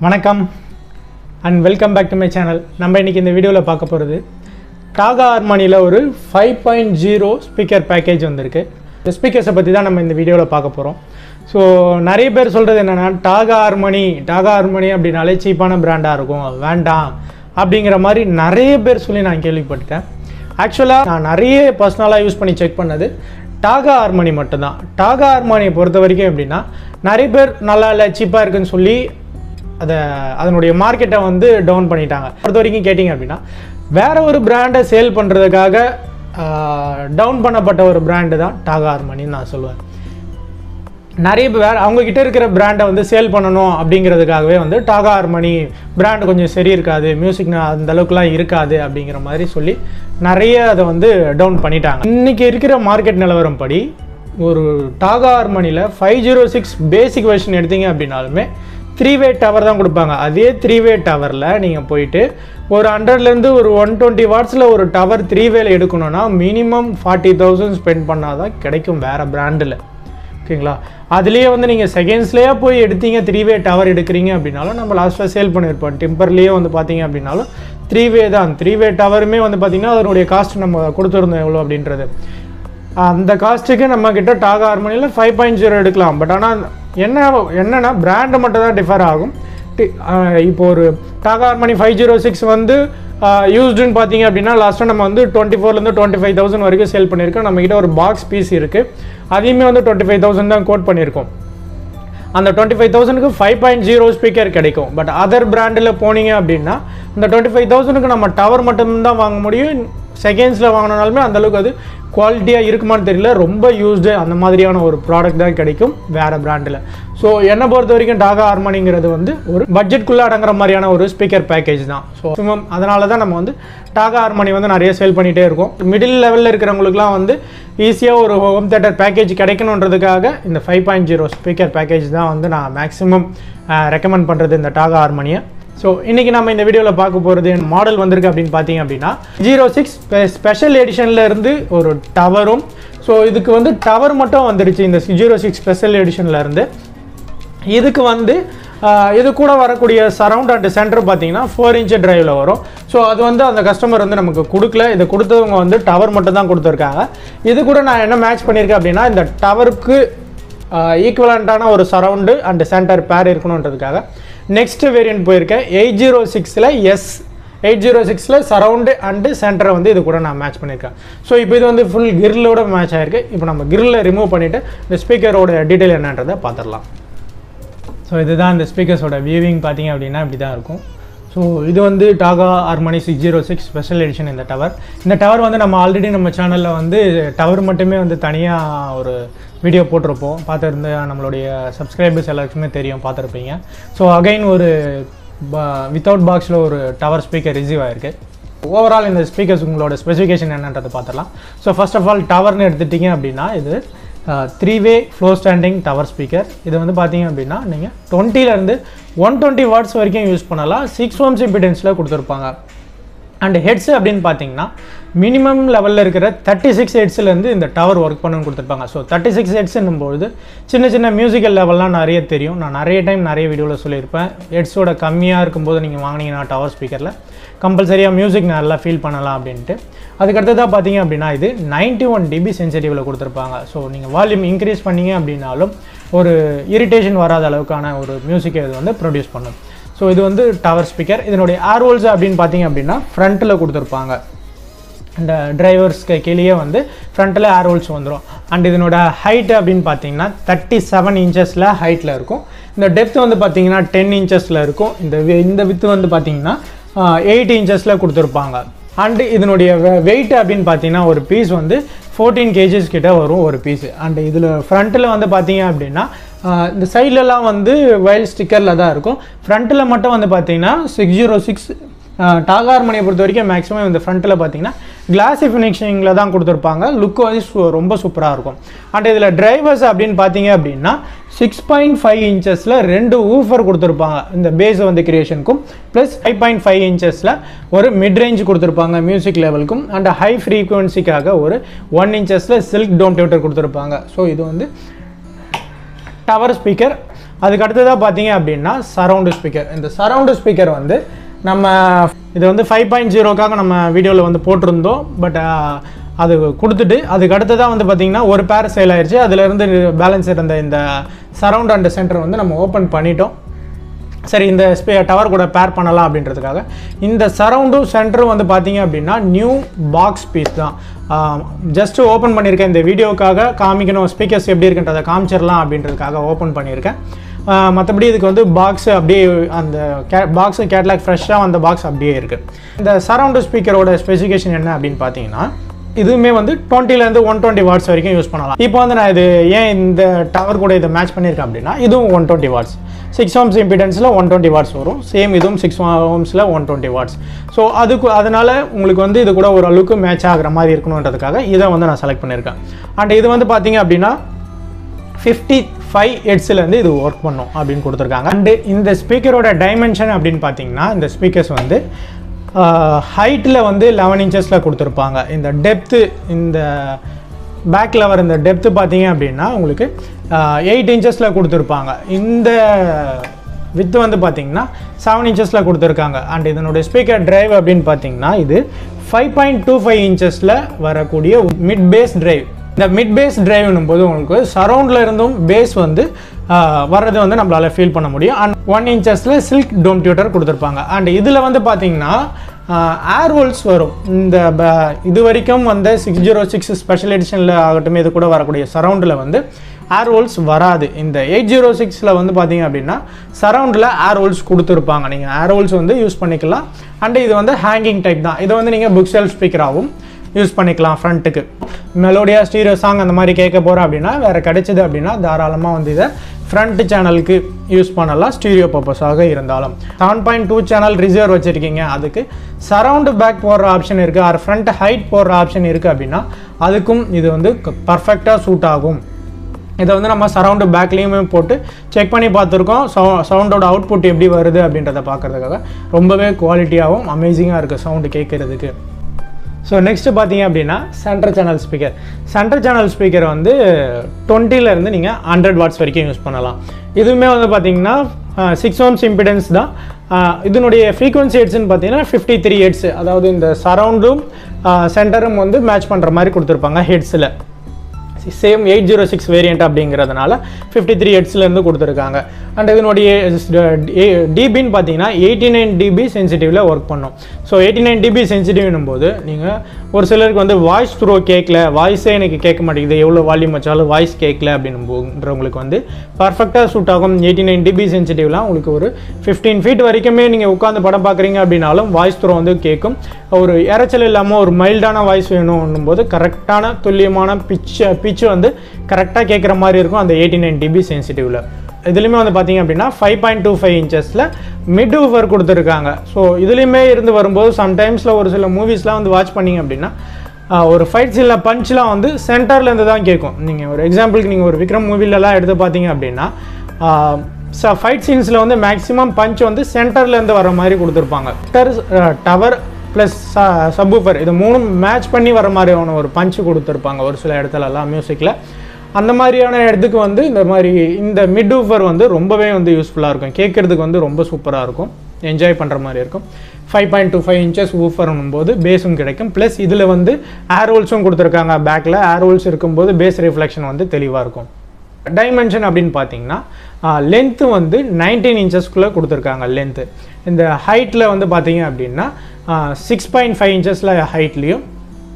வணக்கம் and welcome back to my channel நம்ம இன்றைக்கி இந்த வீடியோவில் பார்க்க போகிறது டாகா ஆர்மானியில் ஒரு five point zero speaker package வந்திருக்கு இந்த ஸ்பீக்கர்ஸை பற்றி தான் நம்ம இந்த வீடியோவில் பார்க்க போகிறோம் ஸோ நிறைய பேர் சொல்கிறது என்னென்னா டாகா ஆர்மனி டாகா ஆர்மனி அப்படின்னாலே சீப்பான பிராண்டாக இருக்கும் வேண்டாம் அப்படிங்கிற மாதிரி நிறைய பேர் சொல்லி நான் கேள்விப்பட்டேன் ஆக்சுவலாக நான் நிறைய பர்சனலாக யூஸ் பண்ணி செக் பண்ணது டாகா ஆர்மனி மட்டும்தான் டாகா ஆர்மானியை பொறுத்த வரைக்கும் எப்படின்னா நிறைய பேர் நல்லா இல்லை சீப்பாக இருக்குன்னு சொல்லி அதை அதனுடைய மார்க்கெட்டை வந்து டவுன் பண்ணிட்டாங்க பொறுத்த வரைக்கும் கேட்டிங்க அப்படின்னா வேற ஒரு பிராண்டை சேல் பண்ணுறதுக்காக டவுன் பண்ணப்பட்ட ஒரு பிராண்டு தான் டாகா ஆர்மனின்னு நான் சொல்லுவேன் நிறைய பேர் அவங்க கிட்ட இருக்கிற பிராண்டை வந்து சேல் பண்ணணும் அப்படிங்கிறதுக்காகவே வந்து டாகா ஆர்மனி பிராண்ட் கொஞ்சம் சரி இருக்காது மியூசிக் அந்த அளவுக்குலாம் இருக்காது அப்படிங்கிற மாதிரி சொல்லி நிறைய அதை வந்து டவுன் பண்ணிட்டாங்க இன்னைக்கு இருக்கிற மார்க்கெட் நிலவரம் படி ஒரு டாகா ஆர்மனியில் five zero six basic version எடுத்தீங்க அப்படின்னாலுமே த்ரீ வே டவர் தான் கொடுப்பாங்க அதே த்ரீ வே டவரில் நீங்கள் போயிட்டு ஒரு ஹண்ட்ரட்லேருந்து ஒரு ஒன் டுவெண்ட்டி வாட்ஸில் ஒரு டவர் த்ரீ வேல எடுக்கணும்னா மினிமம் ஃபார்ட்டி தௌசண்ட் ஸ்பெண்ட் பண்ணால் தான் கிடைக்கும் வேறு பிராண்டில் ஓகேங்களா அதுலேயே வந்து நீங்கள் செகண்ட்ஸ்லேயே போய் எடுத்தீங்க த்ரீ வே டவர் எடுக்கிறீங்க அப்படின்னாலும் நம்ம லாஸ்ட்டாக சேல் பண்ணியிருப்போம் டிம்பர்லேயே வந்து பார்த்தீங்க அப்படின்னாலும் த்ரீ வே தான் த்ரீ வே டவருமே வந்து பார்த்திங்கன்னா அதனுடைய காஸ்ட் நம்ம கொடுத்துருந்தோம் எவ்வளோ அப்படின்றது அந்த காஸ்ட்டுக்கு நம்ம கிட்ட டாகா ஹார்மோனியில் ஃபைவ் பாயிண்ட் ஜீரோ எடுக்கலாம் பட் ஆனால் என்ன என்னென்னா பிராண்டு மட்டும் தான் டிஃபர் ஆகும் டி- ஆஹ் இப்போ ஒரு Taga Harmony five zero six வந்து யூஸ்டுன்னு பார்த்தீங்க அப்படின்னா லாஸ்ட்டாக நம்ம வந்து டுவெண்ட்டி ஃபோர்லேருந்து டுவெண்ட்டி ஃபைவ் தௌசண்ட் வரைக்கும் சேல் பண்ணியிருக்கோம் நம்மக்கிட்ட ஒரு பாக்ஸ் பீஸ் இருக்குது அதையுமே வந்து டுவெண்ட்டி ஃபைவ் தௌசண்ட் தான் கோட் பண்ணியிருக்கோம் அந்த டுவெண்ட்டி ஃபைவ் தௌசண்ட்க்கு ஃபைவ் பாயிண்ட் ஜீரோ ஸ்பீக்கர் கிடைக்கும் பட் அதர் பிராண்டில் போனீங்க அப்படின்னா இந்த டுவெண்ட்டி ஃபைவ் தௌசண்ட்க்கு நம்ம டவர் மட்டும்தான் வாங்க முடியும் செகண்ட்ஸில் வாங்கினாலுமே அந்தளவுக்கு அது குவாலிட்டியாக இருக்குமான்னு தெரியல ரொம்ப யூஸ்டு அந்த மாதிரியான ஒரு ப்ராடக்ட் தான் கிடைக்கும் வேறு பிராண்டில் ஸோ என்னை பொறுத்த வரைக்கும் டாகா ஹார்மோனிங்கிறது வந்து ஒரு பட்ஜெட்குள்ளே அடங்குற மாதிரியான ஒரு ஸ்பீக்கர் பேக்கேஜ் தான் ஸோ அதனால தான் நம்ம வந்து டாகா ஹார்மோனி வந்து நிறைய சேல் பண்ணிகிட்டே இருக்கோம் மிடில் லெவலில் இருக்கிறவங்களுக்குலாம் வந்து ஈஸியாக ஒரு ஹோம் தேட்டர் பேக்கேஜ் கிடைக்கணுன்றதுக்காக இந்த five point zero speaker package தான் வந்து நான் மேக்ஸிமம் ரெக்கமெண்ட் பண்ணுறது இந்த டாகா ஹார்மோனியை ஸோ இன்றைக்கி நம்ம இந்த வீடியோவில் பார்க்க போகிறது மாடல் வந்திருக்கு அப்படின்னு பார்த்தீங்க அப்படின்னா ஜீரோ சிக்ஸ் ஸ்பெஷல் எடிஷனில் இருந்து ஒரு டவரும் ஸோ இதுக்கு வந்து டவர் மட்டும் வந்துடுச்சு இந்த ஜீரோ சிக்ஸ் ஸ்பெஷல் எடிஷனில் இருந்து இதுக்கு வந்து ஆஹ், இது கூட வரக்கூடிய சரவுண்ட் அண்ட் சென்டர் பார்த்தீங்கன்னா ஃபோர் இன்ச் டிரைவில் வரும் ஸோ அது வந்து அந்த கஸ்டமர் வந்து நமக்கு கொடுக்கல இதை கொடுத்தவங்க வந்து டவர் மட்டும் தான் கொடுத்துருக்காங்க இது கூட நான் என்ன மேட்ச் பண்ணியிருக்கேன் அப்படின்னா இந்த டவருக்கு ஈக்குவலண்ட்டான ஒரு சரவுண்டு அண்ட் சென்டர் பேர் இருக்கணுன்றதுக்காக நெக்ஸ்ட் வேரியன்ட் போயிருக்கேன் எயிட் ஜீரோ சிக்ஸில் எஸ் எயிட் ஜீரோ சிக்ஸில் சரவுண்டு அண்டு சென்டரை வந்து இது கூட நான் மேட்ச் பண்ணியிருக்கேன் ஸோ இப்போ இது வந்து ஃபுல் கிரில்லோட மேட்ச் ஆயிருக்கு இப்போ நம்ம கிரில்ல ரிமூவ் பண்ணிவிட்டு இந்த ஸ்பீக்கரோட டீட்டெயில் என்னன்றதை பார்த்துடலாம் ஸோ இதுதான் இந்த ஸ்பீக்கர்ஸோட வியூவிங் பார்த்தீங்க அப்படின்னா இப்படி தான் இருக்கும் ஸோ இது வந்து Taga Harmony six zero six special edition இந்த டவர் இந்த டவர் வந்து நம்ம ஆல்ரெடி நம்ம சேனலில் வந்து டவர் மட்டுமே வந்து தனியாக ஒரு வீடியோ போட்டிருப்போம் பார்த்துருந்த நம்மளுடைய சப்ஸ்கிரைபர்ஸ் எல்லாருக்குமே தெரியும் பார்த்துருப்பீங்க ஸோ அகைன் ஒரு வித்தவுட் பாக்ஸில் ஒரு டவர் ஸ்பீக்கர் ரிசீவ் ஆயிருக்கு ஓவரால் இந்த ஸ்பீக்கர்ஸ் உங்களோட ஸ்பெசிஃபிகேஷன் என்னன்றதை பார்த்துடலாம் ஸோ ஃபர்ஸ்ட் ஆஃப் ஆல் டவர்னு எடுத்துட்டிங்க அப்படின்னா இது three way floor standing tower speaker இது வந்து பார்த்தீங்க அப்படின்னா நீங்கள் டுவெண்ட்டிலேருந்து ஒன் டுவெண்ட்டி வாட்ஸ் வரைக்கும் யூஸ் பண்ணலாம் சிக்ஸ் ஓம்ஸ் இம்பிடென்ஸில் கொடுத்துருப்பாங்க அண்ட் ஹெட்ஸ் அப்படின்னு பார்த்தீங்கன்னா மினிமம் லெவலில் இருக்கிற தேர்ட்டி சிக்ஸ் ஹெட்ஸ்லேருந்து இந்த டவர் ஒர்க் பண்ணணும்னு கொடுத்துருப்பாங்க ஸோ தேர்ட்டி சிக்ஸ் ஹெட்ஸ்ன்னும்போது சின்ன சின்ன மியூசிக்கல் லெவல்லாம் நிறைய தெரியும் நான் நிறைய டைம் நிறைய வீடியோவில் சொல்லியிருப்பேன் ஹெட்ஸோட கம்மியாக இருக்கும்போது நீங்கள் வாங்கினீங்கன்னா டவர் ஸ்பீக்கரில் கம்பல்சரியாக மியூசிக் நல்லா ஃபீல் பண்ணலாம் அப்படின்ட்டு அதுக்கடுத்ததாக பார்த்தீங்க அப்படின்னா இது 91 ஒன் டிபி சென்சிட்டிவில் கொடுத்துருப்பாங்க ஸோ நீங்கள் வால்யூம் இன்க்ரீஸ் பண்ணீங்க அப்படின்னாலும் ஒரு இரிட்டேஷன் வராத அளவுக்கான ஒரு மியூசிக்கை இது வந்து ப்ரொடியூஸ் பண்ணும் ஸோ இது வந்து டவர் ஸ்பீக்கர் இதனுடைய ஏர்வோல்ஸ் அப்படின்னு பார்த்தீங்க அப்படின்னா ஃப்ரண்ட்டில் கொடுத்துருப்பாங்க இந்த டிரைவர்ஸ்க்கு கீழேயே வந்து ஃப்ரண்ட்டில் ஏர் ஹோல்ஸ் வந்துடும் அண்ட் இதனோட ஹைட் அப்படின்னு பார்த்தீங்கன்னா தேர்ட்டி செவன் இன்ச்சஸில் ஹைட்டில் இருக்கும் இந்த டெப்த் வந்து பார்த்தீங்கன்னா டென் இன்ச்சஸில் இருக்கும் இந்த wi- இந்த வித்து வந்து பார்த்தீங்கன்னா எயிட் இன்ச்சஸில் கொடுத்துருப்பாங்க அண்டு இதனுடைய வெயிட் அப்படின்னு பார்த்தீங்கன்னா ஒரு பீஸ் வந்து ஃபோர்டீன் கேஜிஸ் கிட்ட வரும் ஒரு பீஸ் அண்ட் இதில் ஃப்ரண்ட்டில் வந்து பார்த்தீங்க அப்படின்னா ஆஹ் இந்த சைட்லலாம் வந்து வயல் ஸ்டிக்கரில் தான் இருக்கும் ஃப்ரண்ட்டில் மட்டும் வந்து பார்த்தீங்கன்னா சிக்ஸ் ஜீரோ சிக்ஸ் டாகார்மணியை பொறுத்த வரைக்கும் மேக்ஸிமம் இந்த ஃப்ரண்ட்டில் பார்த்தீங்கன்னா கிளாசி ஃபினிஷிங்கில் தான் கொடுத்துருப்பாங்க லுக் வைஸ் ரொம்ப சூப்பராக இருக்கும் அண்ட் இதில் டிரைவர்ஸ் அப்படின்னு பார்த்தீங்க அப்படின்னா சிக்ஸ் பாயிண்ட் ஃபைவ் இன்ச்சஸில் ரெண்டு ஊஃபர் கொடுத்துருப்பாங்க இந்த பேஸ் வந்து கிரியேஷனுக்கும் ப்ளஸ் ஃபைவ் பாயிண்ட் ஃபைவ் இன்ச்சஸில் ஒரு மிட் ரேஞ்ச் கொடுத்துருப்பாங்க மியூசிக் லெவலுக்கும் அண்ட் ஹை ஃப்ரீக்குவன்சிக்காக ஒரு ஒன் இன்ச்சஸில் சில்க் டோம் டியூட்டர் கொடுத்துருப்பாங்க ஸோ இது வந்து டவர் ஸ்பீக்கர் அதுக்கு அடுத்ததாக பார்த்தீங்க அப்படின்னா சரவுண்டு ஸ்பீக்கர் இந்த சரவுண்டு ஸ்பீக்கர் வந்து நம்ம இது வந்து ஃபைவ் பாயிண்ட் ஜீரோக்காக நம்ம வீடியோவில் வந்து போட்டிருந்தோம் பட் அது கொடுத்துட்டு அதுக்கு அடுத்ததாக வந்து பார்த்திங்கன்னா ஒரு பேர் சேல் ஆயிடுச்சு அதுலேருந்து பேலன்ஸ் இருந்த இந்த சரவுண்ட் அண்ட் சென்டர் வந்து நம்ம ஓப்பன் பண்ணிட்டோம் சரி இந்த ஸ்பே டவர் கூட பேர் பண்ணலாம் அப்படின்றதுக்காக இந்த சரவுண்டும் சென்டரும் வந்து பார்த்தீங்க அப்படின்னா நியூ பாக்ஸ் பீஸ் தான் ஜஸ்ட் ஓப்பன் பண்ணியிருக்கேன் இந்த வீடியோக்காக காமிக்கணும் ஸ்பீக்கர்ஸ் எப்படி இருக்குன்றதை காமிச்சிடலாம் அப்படின்றதுக்காக ஓப்பன் பண்ணியிருக்கேன் மற்றபடி இதுக்கு வந்து பாக்ஸ் அப்படியே அந்த கே பாக்ஸு கேட்லாக் ஃப்ரெஷ்ஷாக அந்த பாக்ஸ் அப்படியே இருக்குது இந்த சரவுண்டு ஸ்பீக்கரோட ஸ்பெசிஃபிகேஷன் என்ன அப்படின்னு பார்த்தீங்கன்னா இதுவுமே வந்து டுவெண்ட்டிலேருந்து ஒன் டுவெண்ட்டி வாட்ஸ் வரைக்கும் யூஸ் பண்ணலாம் இப்போ வந்து நான் இது ஏன் இந்த டவர் கூட இதை மேட்ச் பண்ணியிருக்கேன் அப்படின்னா இதுவும் one twenty watts six ohms இம்பிடன்ஸில் ஒன் டுவெண்ட்டி வாட்ஸ் வரும் சேம் இதுவும் சிக்ஸ் ஓம்ஸில் ஒன் டுவெண்ட்டி வாட்ஸ் ஸோ அதுக்கு அதனால் உங்களுக்கு வந்து இது கூட ஒரு அளவுக்கு மேட்ச் ஆகிற மாதிரி இருக்கணுன்றதுக்காக இதை வந்து நான் செலக்ட் பண்ணியிருக்கேன் அண்ட் இது வந்து பார்த்தீங்க அப்படின்னா ஃபிஃப்டி ஃபைவ் ஹெட்ஸ்லேருந்து இது ஒர்க் பண்ணும் அப்படின்னு கொடுத்துருக்காங்க அண்டு இந்த ஸ்பீக்கரோட டைமென்ஷன் அப்படின்னு பார்த்தீங்கன்னா இந்த ஸ்பீக்கர்ஸ் வந்து ஹைட்டில் வந்து லெவன் இன்ச்சஸில் கொடுத்துருப்பாங்க இந்த டெப்த்து இந்த பேக்கில் வர இந்த டெப்த்து பார்த்தீங்க அப்படின்னா உங்களுக்கு எயிட் இன்ச்சஸில் கொடுத்துருப்பாங்க இந்த வித்து வந்து பார்த்தீங்கன்னா செவன் இன்ச்சஸில் கொடுத்துருக்காங்க அண்ட் இதனுடைய ஸ்பீக்கர் டிரைவ் அப்படின்னு பார்த்தீங்கன்னா இது ஃபைவ் பாயிண்ட் டூ ஃபைவ் இன்ச்சஸில் வரக்கூடிய மிட் பேஸ் டிரைவ் இந்த மிட் பேஸ் டிரைவ்னும் போது உங்களுக்கு சரௌண்டில் இருந்தும் பேஸ் வந்து வர்றது வந்து நம்மளால் ஃபீல் பண்ண முடியும் அண்ட் ஒன் இன்ச்சஸில் சில்க் டோம் டியூட்டர் கொடுத்துருப்பாங்க அண்ட் இதில் வந்து பார்த்தீங்கன்னா ஏர் ஹோல்ஸ் வரும் இந்த இது வரைக்கும் வந்து சிக்ஸ் ஜீரோ சிக்ஸ் ஸ்பெஷல் எடிஷனில் ஆகட்டும் இது கூட வரக்கூடிய சரௌண்டில் வந்து ஏர் ஹோல்ஸ் வராது இந்த எயிட் ஜீரோ சிக்ஸில் வந்து பார்த்தீங்க அப்படின்னா சரௌண்டில் ஏர் ஹோல்ஸ் கொடுத்துருப்பாங்க நீங்கள் ஏர் ஹோல்ஸ் வந்து யூஸ் பண்ணிக்கலாம் அண்ட் இது வந்து ஹேங்கிங் டைப் தான் இதை வந்து நீங்கள் புக் செல்ஃப் ஸ்பீக்கராகவும் யூஸ் பண்ணிக்கலாம் ஃப்ரண்ட்டுக்கு மெலோடியா ஸ்டீரியோ சாங் அந்த மாதிரி கேட்க போகிறோம் அப்படின்னா வேறு கிடைச்சிது அப்படின்னா தாராளமாக வந்து இதை ஃப்ரண்ட் சேனலுக்கு யூஸ் பண்ணலாம் ஸ்டீரியோ பர்பஸாக இருந்தாலும் seven point two channel reserve வச்சுருக்கீங்க அதுக்கு சரவுண்டு பேக் போடுற ஆப்ஷன் இருக்குது ஆர் ஃப்ரண்ட் ஹைட் போடுற ஆப்ஷன் இருக்குது அப்படின்னா அதுக்கும் இது வந்து பர்ஃபெக்டாக சூட் ஆகும் இதை வந்து நம்ம சரவுண்டு பேக்லேயுமே போட்டு செக் பண்ணி பார்த்துருக்கோம் சவு சவுண்டோட அவுட்புட் எப்படி வருது அப்படின்றத பார்க்குறதுக்காக ரொம்பவே குவாலிட்டியாகவும் அமேசிங்காக இருக்குது சவுண்டு கேட்குறதுக்கு ஸோ நெக்ஸ்ட்டு பார்த்தீங்க அப்படின்னா central channel speaker central channel speaker வந்து டுவெண்ட்டிலேருந்து நீங்கள் ஹண்ட்ரட் வாட்ஸ் வரைக்கும் யூஸ் பண்ணலாம் இதுவுமே வந்து பார்த்தீங்கன்னா சிக்ஸ் ஓம்ஸ் இம்பிடன்ஸ் தான் இதனுடைய ஃப்ரீக்வன்சி ஹெட்ஸ்னு பார்த்தீங்கன்னா ஃபிஃப்டி த்ரீ ஹெட்ஸ் அதாவது இந்த சரவுண்டும் சென்டரும் வந்து மேட்ச் பண்ணுற மாதிரி கொடுத்துருப்பாங்க ஹெட்ஸில் same eight zero six variant அப்படிங்கிறதுனால ஃபிஃப்டி த்ரீ ஹெட்ஸ்லேருந்து கொடுத்துருக்காங்க அண்ட் இதனுடைய டிபின்னு பார்த்தீங்கன்னா எயிட்டி நைன் டிபி சென்சிட்டிவில் ஒர்க் பண்ணும் ஸோ எயிட்டி நைன் டிபி சென்சிட்டிவ்னும் போது நீங்கள் ஒரு சிலருக்கு வந்து வாய்ஸ் த்ரோ கேட்கல வாய்ஸே எனக்கு கேட்க மாட்டேங்குது எவ்வளோ வால்யூம் வச்சாலும் வாய்ஸ் கேட்கல அப்படின்றவங்களுக்கு வந்து பர்ஃபெக்டாக சூட் ஆகும் எயிட்டி நைன் டிபி சென்சிட்டிவ்லாம் உங்களுக்கு ஒரு ஃபிஃப்டீன் ஃபீட் வரைக்குமே நீங்கள் உட்காந்து படம் பார்க்குறீங்க அப்படின்னாலும் வாய்ஸ் த்ரோ வந்து கேட்கும் ஒரு இறைச்சல் இல்லாமல் ஒரு மைல்டான வாய்ஸ் வேணும்னும் போது கரெக்டான துல்லியமான பிச் பிச்சு வந்து கரெக்டாக கேட்குற மாதிரி இருக்கும் அந்த எயிட்டி நைன் டிபி சென்சிட்டிவில் இதுலேயுமே வந்து பார்த்தீங்க அப்படின்னா ஃபைவ் பாயிண்ட் டூ ஃபைவ் இன்ச்சஸில் மிட் ஊஃபர் கொடுத்துருக்காங்க ஸோ இதுலேயுமே இருந்து வரும்போது சம்டைம்ஸில் ஒரு சில மூவிஸ்லாம் வந்து வாட்ச் பண்ணிங்க அப்படின்னா ஒரு ஃபைட் சீனில் பஞ்ச்லாம் வந்து சென்டர்லேருந்து தான் கேட்கும் நீங்கள் ஒரு எக்ஸாம்பிளுக்கு நீங்கள் ஒரு விக்ரம் மூவிலலாம் எடுத்து பார்த்தீங்க அப்படின்னா ச ஃபைட் சீன்ஸில் வந்து மேக்ஸிமம் பஞ்ச் வந்து சென்டர்லேருந்து வர மாதிரி கொடுத்துருப்பாங்க டவர் ப்ளஸ் சப்வூஃபர் இது மூணும் மேட்ச் பண்ணி வர மாதிரியான ஒரு பஞ்சு கொடுத்துருப்பாங்க ஒரு சில இடத்துலலாம் மியூசிக்கில் அந்த மாதிரியான இடத்துக்கு வந்து இந்த மாதிரி இந்த மிட் ஊஃபர் வந்து ரொம்பவே வந்து யூஸ்ஃபுல்லாக இருக்கும் கேட்குறதுக்கு வந்து ரொம்ப சூப்பராக இருக்கும் என்ஜாய் பண்ணுற மாதிரி இருக்கும் five point two five inches ஊஃபர்னும் போது பேஸும் கிடைக்கும் ப்ளஸ் இதில் வந்து ஏர் ஹோல்ஸும் கொடுத்துருக்காங்க பேக்கில் ஏர் ஹோல்ஸ் இருக்கும்போது பேஸ் ரிஃப்ளெக்ஷன் வந்து தெளிவாக இருக்கும் டைமென்ஷன் அப்படின்னு பார்த்தீங்கன்னா லென்த்து வந்து நைன்டீன் இன்ச்சஸ்க்குள்ளே கொடுத்துருக்காங்க லென்த்து இந்த ஹைட்டில் வந்து பார்த்தீங்க அப்படின்னா சிக்ஸ் பாயிண்ட் ஃபைவ் இன்ச்சஸில் ஹைட்லேயும்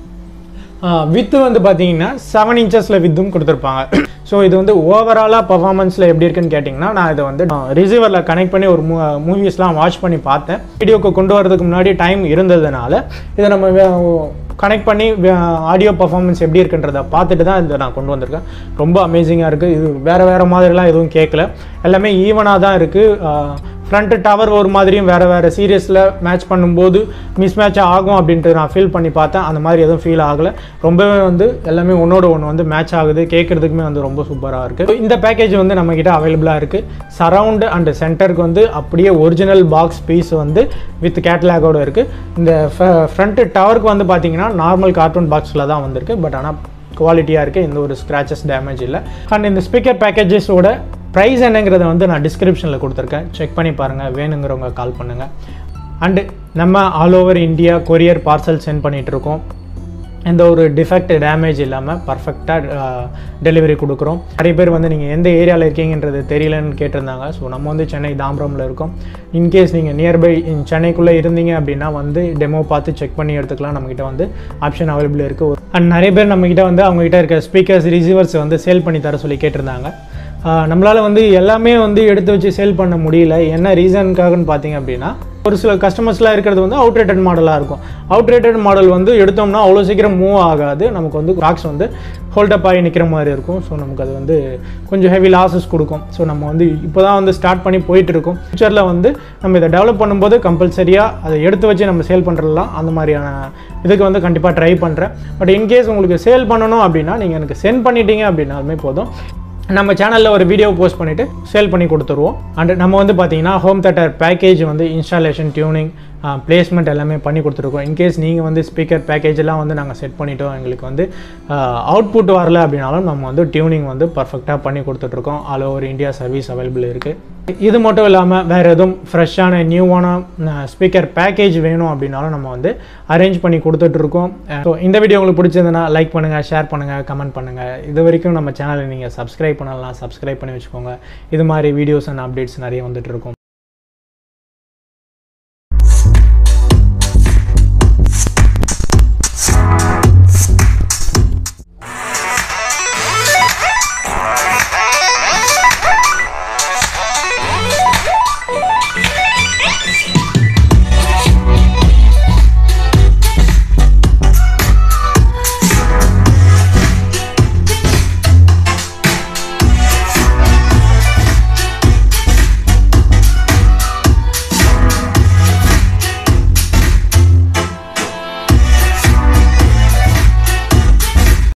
வித்து வந்து பார்த்தீங்கன்னா செவன் இன்ச்சஸில் வித்தும் கொடுத்துருப்பாங்க ஸோ இது வந்து ஓவராலாக பர்ஃபார்மன்ஸில் எப்படி இருக்குன்னு கேட்டிங்கன்னா நான் இதை வந்து ரிசீவரில் கனெக்ட் பண்ணி ஒரு மூ மூவிஸ்லாம் வாட்ச் பண்ணி பார்த்தேன் வீடியோக்கு கொண்டு வரதுக்கு முன்னாடி டைம் இருந்ததுனால இதை நம்ம கனெக்ட் பண்ணி ஆடியோ பர்ஃபார்மன்ஸ் எப்படி இருக்குன்றதை பார்த்துட்டு தான் இதை நான் கொண்டு வந்திருக்கேன் ரொம்ப அமேசிங்காக இருக்குது இது வேறு வேறு மாதிரிலாம் எதுவும் கேட்கல எல்லாமே ஈவனாக தான் இருக்குது ஃப்ரண்ட் டவர் ஒரு மாதிரியும் வேறு வேறு சீரியஸில் மேட்ச் பண்ணும்போது மிஸ் மேட்ச் ஆகும் அப்படின்ட்டு நான் ஃபீல் பண்ணி பார்த்தேன் அந்த மாதிரி எதுவும் ஃபீல் ஆகலை ரொம்பவே வந்து எல்லாமே ஒன்றோட ஒன்று வந்து மேட்ச் ஆகுது கேட்குறதுக்குமே வந்து ரொம்ப சூப்பராக இருக்குது இந்த பேக்கேஜ் வந்து நம்மக்கிட்ட அவைலபிளாக இருக்குது சரவுண்டு அண்ட் சென்டருக்கு வந்து அப்படியே ஒரிஜினல் பாக்ஸ் பீஸ் வந்து வித் கேட்லாகோடு இருக்குது இந்த ஃப்ரண்ட் டவருக்கு வந்து பார்த்தீங்கன்னா நார்மல் கார்ட்டூன் பாக்ஸில் தான் வந்திருக்கு பட் ஆனால் குவாலிட்டியாக இருக்குது எந்த ஒரு ஸ்க்ராச்சஸ் டேமேஜ் இல்லை அண்ட் இந்த ஸ்பீக்கர் பேக்கேஜஸோட ப்ரைஸ் என்னங்கிறத வந்து நான் டிஸ்கிரிப்ஷனில் கொடுத்துருக்கேன் செக் பண்ணி பாருங்கள் வேணுங்கிறவங்க கால் பண்ணுங்கள் அண்டு நம்ம all over India courier parcel send பண்ணிகிட்ருக்கோம் எந்த ஒரு டிஃபெக்ட் டேமேஜ் இல்லாமல் பர்ஃபெக்டாக டெலிவரி கொடுக்குறோம் நிறைய பேர் வந்து நீங்கள் எந்த ஏரியாவில் இருக்கீங்கன்றது தெரியலன்னு கேட்டிருந்தாங்க ஸோ நம்ம வந்து சென்னை தாம்பரமில் இருக்கோம் இன்கேஸ் நீங்கள் நியர்பை சென்னைக்குள்ளே இருந்தீங்க அப்படின்னா வந்து டெமோ பார்த்து செக் பண்ணி எடுத்துக்கலாம் நம்மக்கிட்ட வந்து ஆப்ஷன் அவைலபிள் இருக்குது அண்ட் நிறைய பேர் நம்மக்கிட்ட வந்து அவங்ககிட்ட இருக்க ஸ்பீக்கர்ஸ் ரிசீவர்ஸ் வந்து சேல் பண்ணி தர சொல்லி கேட்டிருந்தாங்க நம்மளால் வந்து எல்லாமே வந்து எடுத்து வச்சு சேல் பண்ண முடியல என்ன ரீசனுக்காகன்னு பார்த்தீங்க அப்படின்னா ஒரு சில கஸ்டமர்ஸ்லாம் இருக்கிறது வந்து அவுட்ரேட்டட் மாடலாக இருக்கும் அவுட்ரேட்டட் மாடல் வந்து எடுத்தோம்னா அவ்வளோ சீக்கிரம் மூவ் ஆகாது நமக்கு வந்து பாக்ஸ் வந்து ஹோல்டப் ஆகி நிற்கிற மாதிரி இருக்கும் ஸோ நமக்கு அது வந்து கொஞ்சம் ஹெவி லாஸஸ் கொடுக்கும் ஸோ நம்ம வந்து இப்போ தான் வந்து ஸ்டார்ட் பண்ணி போயிட்டு இருக்கோம் ஃபியூச்சரில் வந்து நம்ம இதை டெவலப் பண்ணும்போது கம்பல்சரியாக அதை எடுத்து வச்சு நம்ம சேல் பண்ணுறலாம் அந்த மாதிரியான இதுக்கு வந்து கண்டிப்பாக ட்ரை பண்ணுறேன் பட் இன்கேஸ் உங்களுக்கு சேல் பண்ணணும் அப்படின்னா நீங்கள் எனக்கு சென்ட் பண்ணிட்டீங்க அப்படின்னாலுமே போதும் நம்ம சேனலில் ஒரு வீடியோ போஸ்ட் பண்ணிவிட்டு சேல் பண்ணி கொடுத்துருவோம் அண்ட் நம்ம வந்து பார்த்தீங்கன்னா ஹோம் தேட்டர் பேக்கேஜ் வந்து இன்ஸ்டாலேஷன் டியூனிங் பிளேஸ்மெண்ட் எல்லாமே பண்ணி கொடுத்துருக்கோம் இன்கேஸ் நீங்கள் வந்து ஸ்பீக்கர் பேக்கேஜெல்லாம் வந்து நாங்கள் செட் பண்ணிட்டோம் எங்களுக்கு வந்து அவுட்புட் வரல அப்படின்னாலும் நம்ம வந்து டியூனிங் வந்து பர்ஃபெக்டாக பண்ணி கொடுத்துட்ருக்கோம் all over India service available இருக்குது இது மட்டும் இல்லாமல் வேறு எதுவும் ஃப்ரெஷ்ஷான நியூவான ஸ்பீக்கர் பேக்கேஜ் வேணும் அப்படின்னாலும் நம்ம வந்து அரேஞ்ச் பண்ணி கொடுத்துட்ருக்கோம் ஸோ இந்த வீடியோ உங்களுக்கு பிடிச்சிருந்ததுன்னா லைக் பண்ணுங்கள் ஷேர் பண்ணுங்கள் கமெண்ட் பண்ணுங்கள் இது வரைக்கும் நம்ம சேனலை நீங்கள் சப்ஸ்கிரைப் பண்ணலாம் சப்ஸ்கிரைப் பண்ணி வச்சுக்கோங்க இது மாதிரி வீடியோஸ் அண்ட் அப்டேட்ஸ் நிறைய வந்துட்டு இருக்கும்